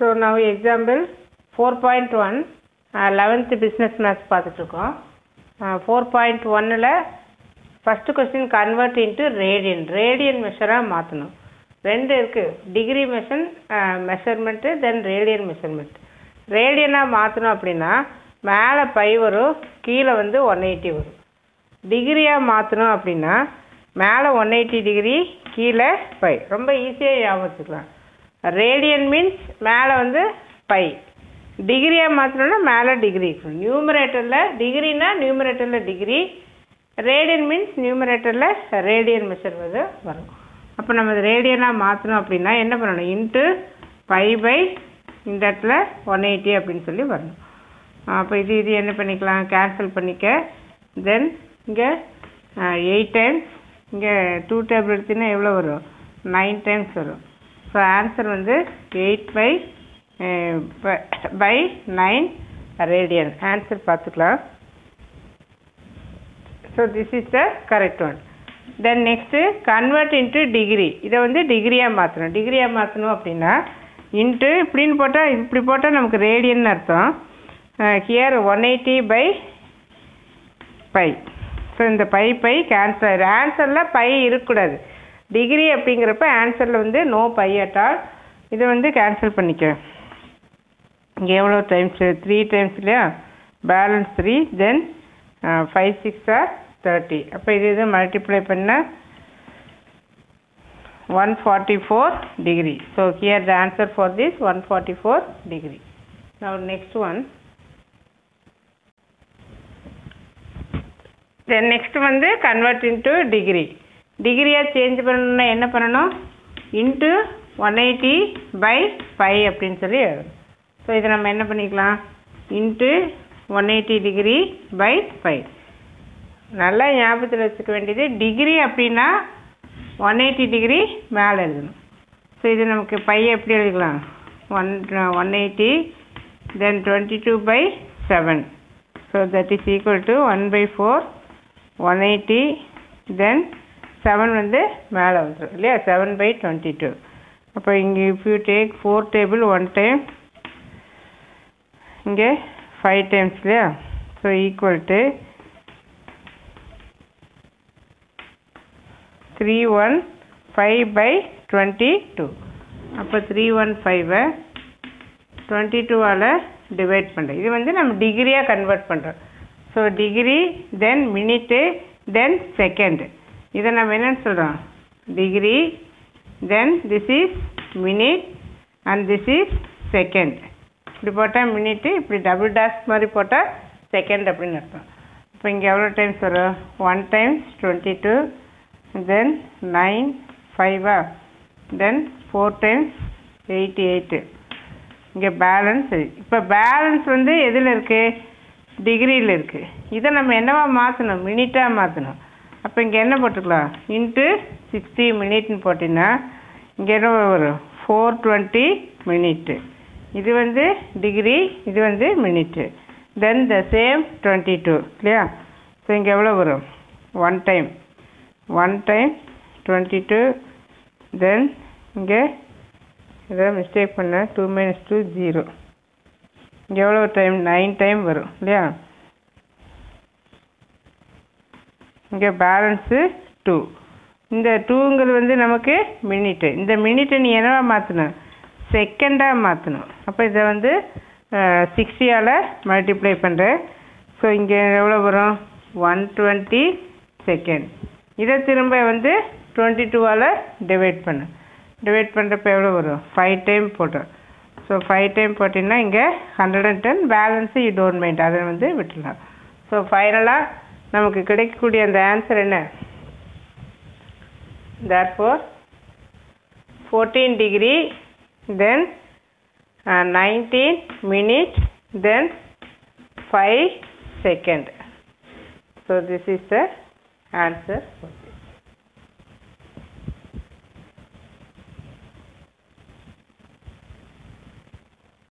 so now example four point one eleventh business maths பார்த்துட்ருக்கோம் four point ஒன்னில் first question convert into radian radian மெஷராக மாற்றணும் ரெண்டு இருக்குது டிகிரி மெஷன் மெஷர்மெண்ட்டு தென் ரேடியன் மெஷர்மெண்ட் ரேடியனாக மாற்றணும் அப்படின்னா மேலே பை வரும் கீழே வந்து ஒன் எயிட்டி வரும் டிகிரியாக மாற்றணும் அப்படின்னா மேலே ஒன் எயிட்டி டிகிரி கீழே பை ரொம்ப ஈஸியாக ஞாபகம் வச்சுக்கலாம் ரேடியன் மீன்ஸ் மேலே வந்து பை டிகிரியாக மாற்றணும்னா மேலே டிகிரி இருக்கணும் நியூமரேட்டரில் டிகிரினா நியூமரேட்டரில் டிகிரி ரேடியன் மீன்ஸ் நியூமரேட்டரில் ரேடியன் மெஷர் வந்து வரும் அப்போ நம்ம ரேடியனாக மாற்றணும் அப்படின்னா என்ன பண்ணணும் இன்ட்டு பை பை இந்த இடத்துல ஒன் எயிட்டி அப்படின்னு சொல்லி வரணும் அப்போ இது இது என்ன பண்ணிக்கலாம் கேன்சல் பண்ணிக்க தென் இங்கே எயிட் டைம்ஸ் இங்கே டூ டேபிள் எடுத்தீங்கன்னா எவ்வளோ வரும் நைன் டைம்ஸ் வரும் ஸோ ஆன்சர் வந்து eight pi by nine radian answer பார்த்துக்கலாம் so this is the correct one then next convert into degree இதை வந்து டிகிரியாக மாற்றணும் டிகிரியாக மாற்றணும் அப்படின்னா இன்ட்டு இப்படின்னு போட்டால் இப்படி போட்டால் நமக்கு ரேடியன் அர்த்தம் here one eighty by pi so இந்த பை பை கேன்சல் ஆயிடும் ஆன்சரில் பை இருக்கக்கூடாது டிகிரி அப்படிங்கிறப்ப ஆன்சரில் வந்து நோ பை அட்டால் இதை வந்து கேன்சல் பண்ணிக்க இங்கே எவ்வளோ டைம்ஸ் த்ரீ டைம்ஸ் இல்லையா balance three then five six are thirty அப்போ இது இது மல்டிப்ளை பண்ணால் one forty four degree so here the answer for this one forty four degree now next one then next வந்து convert into degree டிகிரியாக change பண்ணணும்னா என்ன பண்ணணும் into one eighty by five அப்படின்னு சொல்லி எழுதணும் ஸோ இதை நம்ம என்ன பண்ணிக்கலாம் into one eighty degree by five நல்லா ஞாபகத்தில் வச்சுக்க வேண்டியது டிகிரி அப்படின்னா ஒன் எயிட்டி டிகிரி மேலே எழுதணும் ஸோ இது நமக்கு பை எப்படி எழுதிக்கலாம் one one eighty then twenty two by seven so that is equal to one by four one eighty then seven வந்து மேலே வந்துடும் இல்லையா செவன் பை டுவெண்ட்டி டூ அப்போ இங்கே if you take four table one time இங்கே five times இல்லையா so equal to three one five by twenty two அப்போ three one ஃபைவை டுவெண்ட்டி டூவால் டிவைட் பண்ணுறோம் இது வந்து நம்ம டிகிரியாக கன்வெர்ட் பண்ணுறோம் so degree then minute then second இதை நம்ம என்னன்னு சொல்கிறோம் degree then this is minute and this is second இப்படி போட்டால் மினிட்டு இப்படி டபுள் டாஸ் மாதிரி போட்டால் செகண்ட் அப்படின்னு அர்த்தம் இப்போ இங்கே எவ்வளோ டைம்ஸ் வரும் one times twenty two then nine ஃபைவா then four times eighty eight இங்கே பேலன்ஸ் இப்போ பேலன்ஸ் வந்து எதில் இருக்குது டிகிரியில் இருக்குது இதை நம்ம என்னவா மாற்றணும் மினிட்டாக மாற்றணும் அப்போ இங்கே என்ன போட்டுக்கலாம் இன்ட்டு சிக்ஸ்டி மினிட்னு போட்டிங்கன்னா இங்கே என்ன வரும் ஃபோர் டுவெண்ட்டி மினிட்டு இது வந்து டிகிரி இது வந்து minute then the same twenty two இல்லையா ஸோ இங்கே எவ்வளோ வரும் one time one time twenty two then இங்கே ஏதாவது மிஸ்டேக் பண்ணேன் டூ மைனஸ் டூ ஜீரோ இங்கே எவ்வளோ டைம் நைன் டைம் வரும் இல்லையா இங்கே பேலன்ஸு டூ இந்த டூங்கிறது வந்து நமக்கு மினிட்டு இந்த மினிட்டை நீ என்னவா மாற்றணும் செகண்டாக மாற்றணும் அப்போ இதை வந்து சிக்ஸ்டியால் மல்டிப்ளை பண்ணுற ஸோ இங்கே எவ்வளோ வரும் ஒன் டுவெண்ட்டி செகண்ட் இதை திரும்ப வந்து டுவெண்ட்டி டூவால் டிவைட் பண்ணு டிவைட் பண்ணுறப்ப எவ்வளோ வரும் ஃபைவ் டைம் போட்டோம் ஸோ ஃபைவ் டைம் போட்டிங்கன்னா இங்கே hundred and ten balance you don't mind அதை வந்து விட்டுடலாம் ஸோ ஃபைனலாக நமக்கு கிடைக்கக்கூடிய அந்த ஆன்சர் என்ன therefore fourteen degree then nineteen minute then five second so this is the answer